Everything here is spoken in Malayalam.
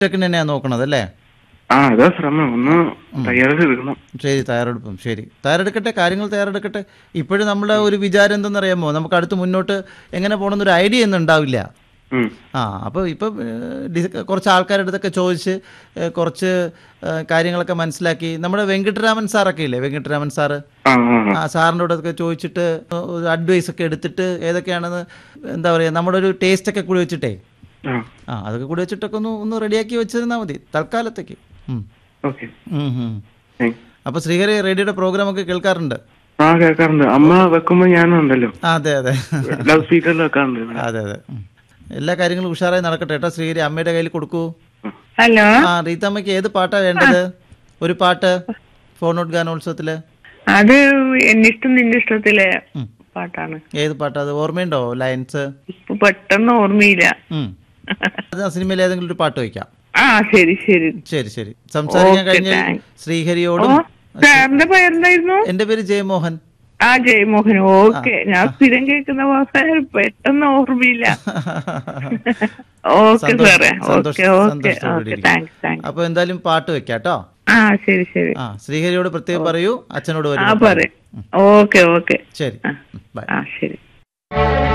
ഒറ്റക്കിന് തന്നെയാണ് നോക്കണത് അല്ലേ ആ അതാ ശ്രമം ഒന്ന് തയ്യാറെടുക്കണം ശരി തയ്യാറെടുപ്പും ശരി തയ്യാറെടുക്കട്ടെ കാര്യങ്ങൾ തയ്യാറെടുക്കട്ടെ ഇപ്പോഴും നമ്മുടെ ഒരു വിചാരം എന്തെന്നറിയാമോ നമുക്ക് അടുത്ത് മുന്നോട്ട് എങ്ങനെ പോകണമെന്നൊരു ഐഡിയ ഒന്നും ഉണ്ടാവില്ല ഉം. ആ അപ്പോൾ ഇപ്പം ഏഹ്, ഡി- കുറച്ച് ആൾക്കാരുടെ അടുത്തൊക്കെ ചോദിച്ച് ഏഹ്, കുറച്ച് ഏഹ്, കാര്യങ്ങളൊക്കെ മനസ്സിലാക്കി നമ്മുടെ വെങ്കിട്ടരാമൻ സാറൊക്കെ ഇല്ലേ വെങ്കിട്ടരാമൻ സാറ് ആ ആ ആ. ആ സാറിൻ്റെ കൂടെ ചോദിച്ചിട്ട് ഒരു അഡ്വൈസ് ഒക്കെ എടുത്തിട്ട് ഏതൊക്കെയാണെന്ന് എന്താ പറയുക നമ്മുടെ ഒരു ടേസ്റ്റ് ഒക്കെ കൂടി വെച്ചിട്ടേ ആ ആ അതൊക്കെ കൂടി വെച്ചിട്ടൊക്കെ ഒന്ന് ഒന്ന് റെഡിയാക്കി വെച്ചിരുന്നാൽ മതി തൽക്കാലത്തേക്ക് ഉം. ഓക്കെ ഉം, ഉം. താങ്ക് അപ്പോൾ ശ്രീഹരി റേഡിയോയുടെ പ്രോഗ്രാം ഒക്കെ കേൾക്കാറുണ്ട് ആ കേൾക്കാറുണ്ട് അമ്മ വെക്കുമ്പോ ഞാനും ഉണ്ടല്ലോ ആ, അതെ അതെ ലൗഡ് സ്പീക്കറിൽ വെക്കാറുണ്ട് ഇവിടെ. അതെ അതെ ഉം. എല്ലാ കാര്യങ്ങളും ഉഷാറായി നടക്കട്ടെ കേട്ടോ ശ്രീഹരി അമ്മയുടെ കയ്യിൽ കൊടുക്കൂ ഹലോ ആ റീത്തമ്മയ്ക്ക് ഏത് പാട്ടാ വേണ്ടത് ഒരു പാട്ട് ഫോണോട്ട് ഗാനോത്സവത്തില് അത് എന്നിഷ്ടം നിന്റെ ഇഷ്ടത്തിലെ ഉം. പാട്ടാണ് ഏത് പാട്ടാ അത് ഓർമ്മയുണ്ടോ ലൈൻസ് ഇപ്പൊ പെട്ടെന്ന് ഓർമ്മയില്ല ഉം. അത് ആ സിനിമയിൽ ഏതെങ്കിലും ഒരു പാട്ട് വയ്ക്കാം ആ ശരി ശരി ശരി ശരി സംസാരിക്കാൻ Okay, കഴിഞ്ഞ thanks. ശ്രീഹരിയോടും സാറിന്റെ പേരെന്തായിരുന്നു എന്റെ പേര് ജയമോഹൻ ആ ജയമോഹൻ ഓക്കെ ഞാൻ സ്ഥിരം കേൾക്കുന്ന വാസന പെട്ടെന്ന് ഓർമ്മയില്ല ഓക്കെ സന്തോഷം, സാറേ സന്തോഷം, ഓക്കെ ഓക്കെ സന്തോഷത്തോടെ ഓക്കെ ഇരിക്കുന്നു. താങ്ക്സ് താങ്ക്സ് അപ്പൊ എന്തായാലും പാട്ട് വെക്കാം കേട്ടോ ആ ശരി ശരി ആ ശ്രീഹരിയോട് പ്രത്യേകം പറയൂ അച്ഛനോട് ആ വരും പറയാം ഓക്കെ ഓക്കെ ശരി ആ. ബൈ ആ ശരി